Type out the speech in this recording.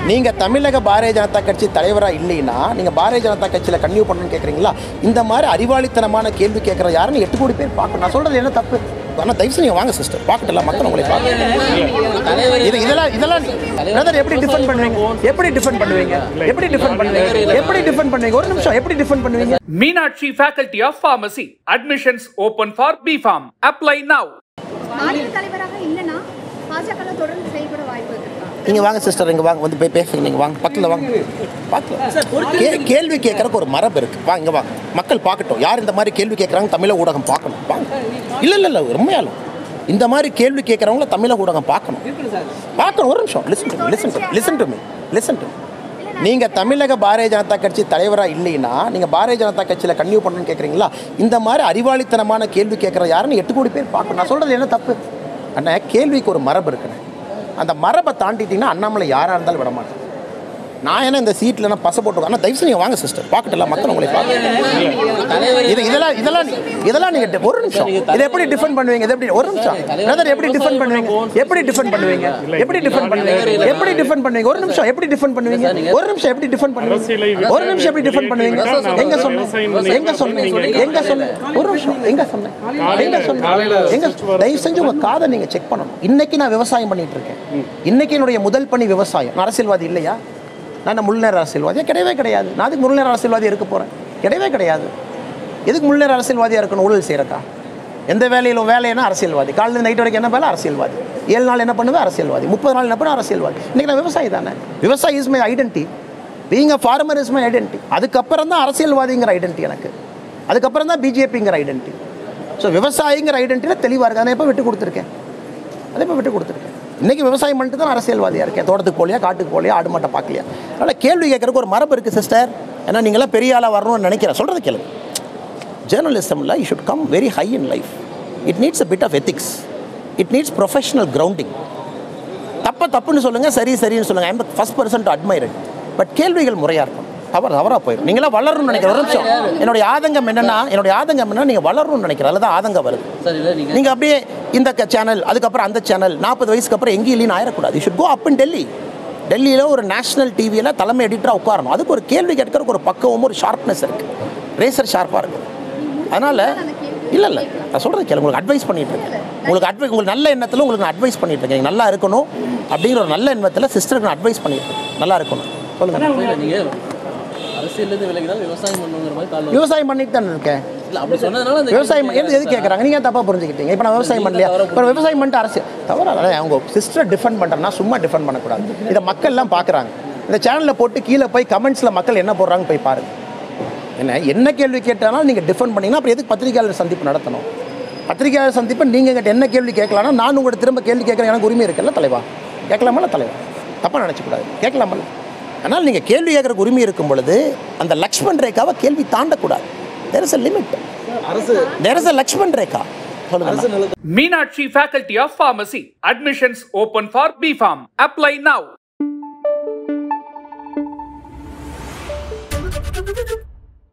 நீங்க தமிழக பாரதிய ஜனதா கட்சி தலைவரா இல்லைன்னா நீங்க பாரதிய ஜனதா கட்சியில கன்னியூ பண்ணணும்னு கேக்குறீங்களா இந்த மாதிரி அறிவாளித்தனமான கேள்வி கேட்கற யாருன்னு எட்டு கோடி பேர் பார்க்கணும் நான் சொல்றது என்ன தப்பு ஆனால் தயவு செஞ்சு நீங்க வாங்க சிஸ்டர் பார்க்கட்டல மக்கள் உங்களை பார்க்கணும் இது இதெல்லாம் இதெல்லாம் பிரதர் எப்படி டிஃபெண்ட் பண்ணுவீங்க எப்படி டிஃபெண்ட் பண்ணுவீங்க எப்படி டிஃபெண்ட் பண்ணுவீங்க எப்படி டிஃபெண்ட் பண்ணுவீங்க ஒரு நிமிஷம் எப்படி டிஃபெண்ட் பண்ணுவீங்க Meenakshi Faculty of Pharmacy. Admissions open for BPharm. Apply now. மாநில தலைவராக இல்லைன்னா பாஜக தொடர்ந்து செயல்பட வாய்ப்பு இருக்கா நீங்க வாங்க சிஸ்டர் இங்க வாங்க வந்து போய் பேசுங்க நீங்க வாங்க பக்கத்துல வாங்க பார்க்கலாம் கே கேள்வி கேட்கறக்கு ஒரு மரபு இருக்கு வாங்க இங்க வாங்க மக்கள் பார்க்கட்டும் யார் இந்த மாதிரி கேள்வி கேட்கறாங்க தமிழக ஊடகம் பார்க்கணும் வாங்க இல்ல இல்ல இல்ல உண்மையாலும் இந்த மாதிரி கேள்வி கேட்கறவங்கள தமிழக ஊடகம் பார்க்கணும் பார்க்கணும் ஒரு நிமிஷம் listen to listen to listen to me listen to நீங்க தமிழக பாரதிய ஜனதா கட்சி தலைவரா இல்லைன்னா நீங்க பாரதிய ஜனதா கட்சியில கன்னியூ பண்ணணும்னு கேக்குறீங்களா இந்த மாதிரி அறிவாளித்தனமான கேள்வி கேட்கற யாருன்னு எட்டு கோடி பேர் பார்க்கணும் நான் சொல்றது என்ன தப்பு அண்ணா கேள்விக்கு ஒரு மரபு இருக்குண்ணே அந்த மரபை தாண்டிட்டீங்கன்னா அண்ணாமலை யாராக இருந்தாலும் விட மாட்டேன் நான் என்ன இந்த சீட்டில் நான் பச போட்டு ஆனால் தயவு செஞ்சு வாங்க சிஸ்டர் பார்க்கட்டல மக்கள் உங்களை பார்க்க இது இதெல்லாம் இதெல்லாம் நீ- இதெல்லாம் நீங்கள் ஒரு நிமிஷம் இதை எப்படி டிஃபெண்ட் பண்ணுவீங்க இது எப்படி ஒரு நிமிஷம் பிரதர் எப்படி டிஃபெண்ட் பண்ணுவீங்க எப்படி டிஃபெண்ட் பண்ணுவீங்க எப்படி டிஃபெண்ட் பண்ணுவீங்க எப்படி டிஃபெண்ட் பண்ணுவீங்க ஒரு நிமிஷம் எப்படி டிஃபெண்ட் பண்ணுவீங்க ஒரு நிமிஷம் எப்படி டிஃபெண்ட் பண்ணுவீங்க ஒரு நிமிஷம் எப்படி டிஃபெண்ட் பண்ணுவீங்க எங்க சொன்னேன் எங்க சொன்னேன் எங்க சொன்னேன் ஒரு நிமிஷம் எங்க சொன்னேன் எங்க சொன்னேன் எங்க தயவு செஞ்சு உங்க காதை நீங்க செக் பண்ணணும் இன்னைக்கு நான் விவசாயம் பண்ணிட்டு இருக்கேன் இன்னைக்கு என்னுடைய முதல் பணி விவசாயம் நான் அரசியல்வாதி இல்லையா நான் என்ன முழுநேர அரசியல்வாதியா கிடையவே கிடையாது நான் அதுக்கு முழுநேர அரசியல்வாதி இருக்க போறேன் கிடையவே கிடையாது எதுக்கு முழுநேர அரசியல்வாதியா இருக்கணும் ஊழல் செய்யறக்கா எந்த வேலையிலும் வேலைன்னா அரசியல்வாதி காலையில் நைட் வரைக்கும் என்ன வேலை அரசியல்வாதி ஏழு நாள் என்ன பண்ணுவேன் அரசியல்வாதி முப்பது நாள் என்ன பண்ணுவேன் அரசியல்வாதி இன்னைக்கு நான் விவசாயி தானே விவசாயி is my identity being a farmer is my identity அதுக்கப்புறம் தான் அரசியல்வாதிங்கிற ஐடென்டி எனக்கு அதுக்கப்புறம் தான் பிஜேபிங்கிற ஐடென்டி ஸோ விவசாயிங்கிற ஐடென்டியில் தெளிவாக இருக்கு அதை எப்போ விட்டு கொடுத்துருக்கேன் அதை இப்போ விட்டு கொடுத்துருக்கேன் இன்றைக்கி விவசாயம் பண்ணிட்டு தான் அரசியல்வாதியாக இருக்கேன் தோட்டத்துக்கு போலியா காட்டுக்கு போலியா ஆடு மாட்டை பார்க்கலையா அதனால் கேள்வி கேட்கறதுக்கு ஒரு மரபு இருக்குது சிஸ்டர் ஏன்னா நீங்களாம் பெரிய ஆளாக வரணும்னு நினைக்கிறேன் சொல்கிறது கேளுங்க ஜேர்னலிசமில் you should come very high in life it needs a bit of ethics it needs professional grounding தப்ப தப்புன்னு சொல்லுங்கள் சரி சரின்னு சொல்லுங்கள் I'm the first person to admire but கேள்விகள் முறையாக இருக்கும் அவர் அவராக போயிடும் நீங்களாம் வளரணும்னு நினைக்கிற ஒரு நிமிஷம் என்னுடைய ஆதங்கம் என்னன்னா என்னுடைய ஆதங்கம் என்னன்னா நீங்கள் வளரணும்னு நினைக்கிற அதில் தான் ஆதங்கம் வருது சார் இல்லை நீங்கள் நீங்கள் அப்படியே இந்த சேனல் அதுக்கப்புறம் அந்த சேனல் நாற்பது வயசுக்கு அப்புறம் எங்கேயும் இல்லைன்னு ஆயிடக்கூடாது you should go up in Delhi டெல்லியில் ஒரு நேஷனல் டிவியில் தலைமை எடிட்டராக உட்காரணும் அதுக்கு ஒரு கேள்வி கேட்கறதுக்கு ஒரு பக்குவமும் ஒரு ஷார்ப்னஸ் இருக்குது ரேசர் ஷார்ப்பாக இருக்கும் அதனால் இல்லை இல்லை நான் சொல்கிறது கேளு உங்களுக்கு அட்வைஸ் பண்ணிட்டு இருக்கேன் உங்களுக்கு அட்வைஸ் உங்களுக்கு நல்ல எண்ணத்தில் உங்களுக்கு நான் அட்வைஸ் பண்ணிட்டு இருக்கேன் நல்லா இருக்கணும் அப்படிங்கிற ஒரு நல்ல எண்ணத்தில் சிஸ்டருக்கு நான் அட்வைஸ் பண்ணிட்டு இருக்கேன் நல்லா இருக்கணும் சொல்லுங்கள் நீங்கள் அரசியல்லேருந்து விலகினால் விவசாயம் பண்ணுங்கிற மாதிரி கால் விவசாயம் பண்ணிட்டு தானே இருக்கேன் இல்லை அப்படி சொன்னதுனால அந்த விவசாயம் எது எது கேட்குறாங்க நீங்கள் தப்பாக புரிஞ்சுக்கிட்டீங்க இப்போ நான் விவசாயம் பண்ணலையா இப்போ விவசாயம் பண்ணிட்டு அரசியல் தவிர அதான் அவங்க சிஸ்டரை டிஃபெண்ட் பண்ணுறேன்னா சும்மா டிஃபெண்ட் பண்ணக்கூடாது இதை மக்கள்லாம் பார்க்குறாங்க இந்த சேனலில் போட்டு கீழே போய் கமெண்ட்ஸில் மக்கள் என்ன போடுறாங்க போய் பாருங்க என்ன என்ன கேள்வி கேட்டாலும் நீங்கள் டிஃபெண்ட் பண்ணீங்கன்னா அப்புறம் எதுக்கு பத்திரிகையாளர் சந்திப்பு நடத்தணும் பத்திரிகையாளர் சந்திப்பு நீங்கள் எங்கிட்ட என்ன கேள்வி கேட்கலாம்னா நான் உங்கள்கிட்ட திரும்ப கேள்வி கேட்குறேன் எனக்கு உரிமை இருக்குல்ல தலைவா கேட்கலாமல்ல தலைவா தப்பாக நினச்சக்கூடாது கேட்கலாமல்ல ஆனால் நீங்கள் கேள்வி கேட்குறக்கு உரிமை இருக்கும் பொழுது அந்த லக்ஷ்மண் ரேகாவை கேள்வி தாண்டக்கூடாது there is a limit there is a Lakshman Rekha சொல்லுங்க Meenakshi Faculty of Pharmacy. Admissions open for BPharm. Apply now.